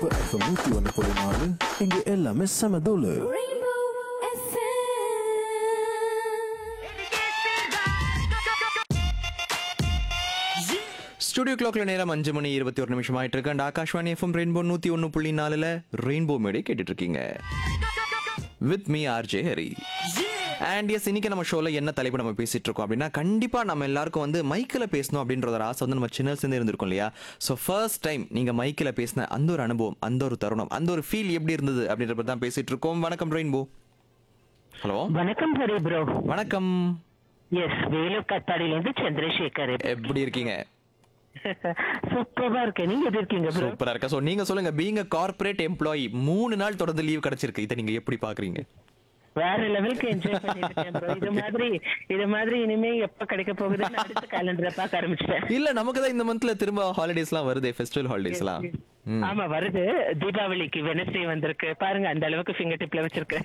FM நூத்தி ஒன்று புள்ளி நாலு இங்க எல்லாமே செம தூளு Rainbow FM. ஸ்டுடியோ கிளாக்ல நேரம் அஞ்சு மணி இருபத்தி ஒரு நிமிஷம் ஆயிட்டு இருக்கு அண்ட் ஆகாஷ்வாணி எஃப்எம் ரெயின்போ நூத்தி ஒன்னு புள்ளி நாலுல ரெயின்போ மேடை கேட்டுட்டு இருக்கீங்க with me RJ Hari and yes இன்னைக்கு நம்ம ஷோல என்ன தலைப்பு நம்ம பேசிட்டு இருக்கோம் அப்படின்னா கண்டிப்பா நம்ம எல்லாருக்கும் வந்து மைக்கில் பேசணும் அப்படின்ற ஒரு ஆசை வந்து நம்ம சின்ன வயசுல இருந்திருக்கும் இல்லையா ஸோ ஃபர்ஸ்ட் டைம் நீங்க மைக்கில் பேசின அந்த ஒரு அனுபவம் அந்த ஒரு தருணம் அந்த ஒரு ஃபீல் எப்படி இருந்தது அப்படின்ற பத்தி தான் பேசிட்டு இருக்கோம் வணக்கம் ரெயின்போ ஹலோ வணக்கம் ஹரி ப்ரோ வணக்கம் எஸ் வேலூர் கத்தாடியில இருந்து சந்திரசேகர் எப்படி இருக்கீங்க சூப்பரா இருக்கேன் நீங்க எப்படி இருக்கீங்க ப்ரோ சூப்பரா இருக்கா சோ நீங்க சொல்லுங்க பீங்க கார்ப்பரேட் எம்ப்ளாயி மூணு நாள் தொடர்ந்து லீவ் கிடைச்சிருக்கு இதை நீங்க எப்படி பாக்குறீங்க வேற லெவலுக்கு என்ஜாய் பண்ணிருக்கேன் ப்ரோ இது மாதிரி இது மாதிரி இனிமே எப்ப கிடைக்க போகுதுன்னு அடுத்த கேலண்டரை பார்க்க ஆரம்பிச்சிட்டேன் இல்ல நமக்கு தான் இந்த மந்த்ல திரும்ப ஹாலிடேஸ்லாம் வருது ஃபெஸ்டிவல் ஹாலிடேஸ்லாம் ஆமா வருது தீபாவளிக்கு வெனஸ்டே வந்திருக்கு பாருங்க அந்த அளவுக்கு ஃபிங்கர் டிப்ல வச்சிருக்கேன்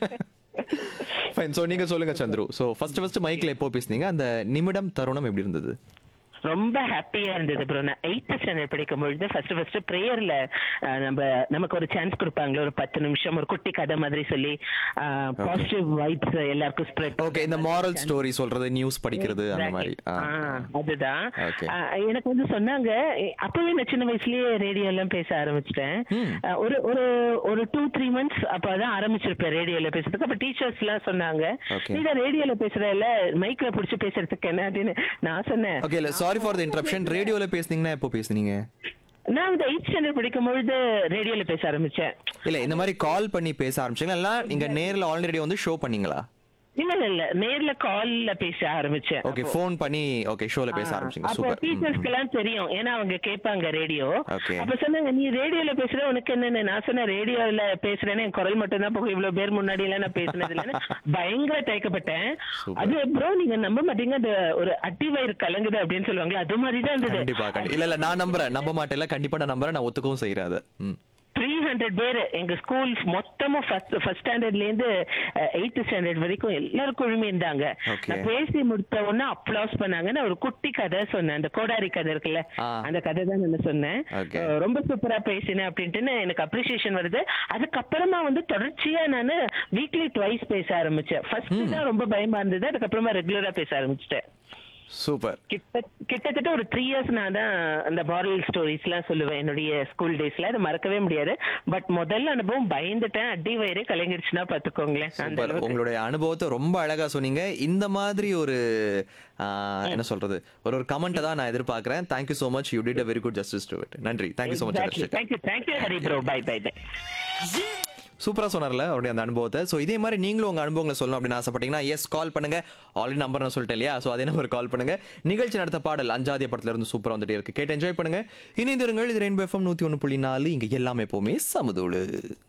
ஃபைன் சோ நீங்க சொல்லுங்க சந்துரு சோ ஃபர்ஸ்ட் ஃபர்ஸ்ட் மைக்ல எப்போ பேசுனீங்க அந்த நிமிடம் தருணம் எப்படி இருந்தது ரொம்ப ஹாப்பியா இருந்தது ப்ரோ நான் எயித் ஸ்டாண்டர்ட் படிக்கும் பொழுது ஃபர்ஸ்ட் ஃபர்ஸ்ட் ப்ரேயர்ல நம்ம நமக்கு ஒரு சான்ஸ் கொடுப்பாங்களே ஒரு பத்து நிமிஷம் ஒரு குட்டி கதை மாதிரி சொல்லி பாசிட்டிவ் வைப்ஸ் எல்லாருக்கும் ஸ்ப்ரெட் ஓகே இந்த மாரல் ஸ்டோரி சொல்றது நியூஸ் படிக்கிறது அந்த மாதிரி ஆ. அதுதான் Okay. ஆ, எனக்கு வந்து சொன்னாங்க எ- அப்பவே நான் சின்ன வயசுலயே ரேடியோ எல்லாம் பேச ஆரம்பிச்சிட்டேன் ஆ, ஒரு ஒரு ஒரு டூ த்ரீ மந்த்ஸ் அப்பதான் ஆரம்பிச்சிருப்பேன் ரேடியோல பேசுறதுக்கு அப்ப டீச்சர்ஸ் எல்லாம் சொன்னாங்க Okay. நீ தான் ரேடியோல பேசுற இல்ல மைக்ல புடிச்சு பேசுறதுக்கு என்ன அப்படின்னு நான் சொன்னேன் ஓகே இல்ல சாரி ஃபார் த இன்டரப்ஷன் ரேடியோல பேசுனீங்கன்னா எப்போ பேசுனீங்க நான் வந்து எயிட் ஸ்டாண்டர்ட் படிக்கும் பொழுது ரேடியோல பேச ஆரம்பிச்சேன் இல்ல இந்த மாதிரி கால் பண்ணி பேச ஆரம்பிச்சீங்களா இல்ல நீங்க நேர்ல ஆல்ரெடி வந்து ஷோ பண்ணீங்களா இல்ல இல்ல இல்ல நேர்ல கால்ல பேச ஆரம்பிச்சேன் ஓகே ஃபோன் பண்ணி ஓகே ஷோல பேச ஆரம்பிச்சீங்க அப்போ சூப்பர் டீச்சர்ஸ்க்கு எல்லாம் தெரியும் ஏன்னா அவங்க கேட்பாங்க ரேடியோ Okay. அப்ப சொன்னாங்க நீ ரேடியோல பேசுற உனக்கு என்னன்னு நான் சொன்னேன் ரேடியோல பேசுறேன்னு என் குரல் மட்டும் தான் போகும் இவ்வளவு பேர் முன்னாடி எல்லாம் நான் பேசினது இல்லைன்னு பயங்கர தயக்கப்பட்டேன் Super. அது ப்ரோ நீங்க நம்ப மாட்டீங்க அது ஒரு அட்டி வயிறு கலங்குது அப்படின்னு சொல்லுவாங்களா அது மாதிரி தான் இருந்தது கண்டிப்பா கண்டிப்பா இல்ல இல்ல நான் நம்புறேன் நம்ப மாட்டேன் கண்டிப்பா நான் நம்புறேன் நான் ஒத்துக்கவும் செய்யறேன் அதை ம். த்ரீ ஹண்ட்ரட் பேர் எங்க ஸ்கூல் மொத்தமும் ஃபர்ஸ்ட் ஃபர்ஸ்ட் ஸ்டாண்டர்ட்ல இருந்து எயித்து ஸ்டாண்டர்ட் வரைக்கும் எல்லாரும் குழுமி இருந்தாங்க Okay. நான் பேசி முடித்த உடனே அப்ளாஸ் பண்ணாங்க நான் ஒரு குட்டி கதை சொன்னேன் அந்த கோடாரி கதை இருக்குல்ல ஆ. அந்த கதை தான் நான் சொன்னேன் Okay. அஹ் ரொம்ப சூப்பரா பேசினேன் அப்படின்ட்டு எனக்கு அப்ரிசியேஷன் வருது அதுக்கப்புறமா வந்து தொடர்ச்சியா நான் வீக்லி ட்வைஸ் பேச ஆரம்பிச்சேன் ஃபர்ஸ்ட் தான் ரொம்ப பயமா இருந்தது அதுக்கப்புறமா ரெகுலரா பேச ஆரம்பிச்சிட்டேன் சூப்பர் கிட்ட கிட்டத்தட்ட ஒரு த்ரீ இயர்ஸ் நான் தான் அந்த மாரல் ஸ்டோரிஸ் எல்லாம் சொல்லுவேன் என்னுடைய ஸ்கூல் டேஸ்ல அது மறக்கவே முடியாது பட் முதல்ல அனுபவம் பயந்துட்டேன் அடி வயிறே கலங்கிடுச்சுன்னா பாத்துக்கோங்களேன் அந்த சூப்பர் அளவுக்கு உங்களுடைய அனுபவத்தை ரொம்ப அழகா சொன்னீங்க இந்த மாதிரி ஒரு ஆ, என்ன சொல்றது ஒரு ஒரு கமெண்ட் தான் நான் எதிர்பார்க்கறேன் thank you so much you did a very good justice to it நன்றி thank you so much thank you thank you thank you Hari bro bye bye bye சூப்பரா சொன்னார்ல அவருடைய அந்த அனுபவத்தை ஸோ இதே மாதிரி நீங்களும் உங்க அனுபவங்களை சொல்லணும் அப்படின்னு ஆசைப்பட்டீங்கன்னா எஸ் கால் பண்ணுங்க ஆல்ரெடி நம்பர் நான் சொல்லிட்டேன் இல்லையா ஸோ அதே நம்பர் கால் பண்ணுங்க நிகழ்ச்சி நடத்த பாடல் அஞ்சாதிய படத்துல இருந்து சூப்பரா வந்துட்டே இருக்கு கேட்டு என்ஜாய் பண்ணுங்க இணைந்திருங்கள் இது ரெயின்போ எஃப்எம் நூத்தி ஒன்று புள்ளி நாலு இங்க எல்லாமே எப்பவுமே சமதோடு